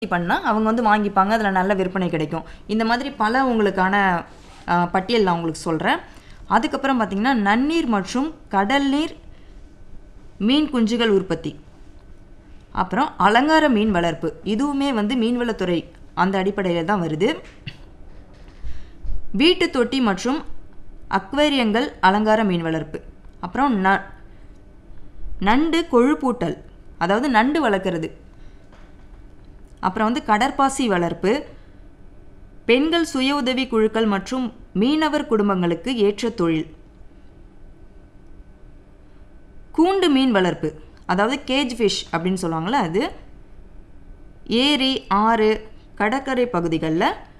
பண்ணால் அவங்க வந்து வாங்கிப்பாங்க அதில் நல்ல விற்பனை கிடைக்கும் இந்த மாதிரி பல உங்களுக்கான ஆ, பட்டியல் நான் உங்களுக்கு சொல்கிறேன் அதுக்கப்புறம் பார்த்திங்கன்னா நன்னீர் மற்றும் கடல் நீர் மீன் குஞ்சுகள் உற்பத்தி அப்புறம் அலங்கார மீன் வளர்ப்பு இதுவுமே வந்து மீன்வளத்துறை அந்த அடிப்படையில் தான் வருது வீட்டு தொட்டி மற்றும் அக்வேரியங்கள் அலங்கார மீன் வளர்ப்பு அப்புறம் ந நண்டு கொழுப்பூட்டல் அதாவது நண்டு வளர்க்குறது அப்புறம் வந்து கடற்பாசி வளர்ப்பு பெண்கள் சுய உதவி குழுக்கள் மற்றும் மீனவர் குடும்பங்களுக்கு ஏற்ற தொழில் கூண்டு மீன் வளர்ப்பு அதாவது கேஜ் ஃபிஷ் அப்படின்னு சொல்லுவாங்கள்ல அது ஏரி ஆறு கடற்கரை பகுதிகளில்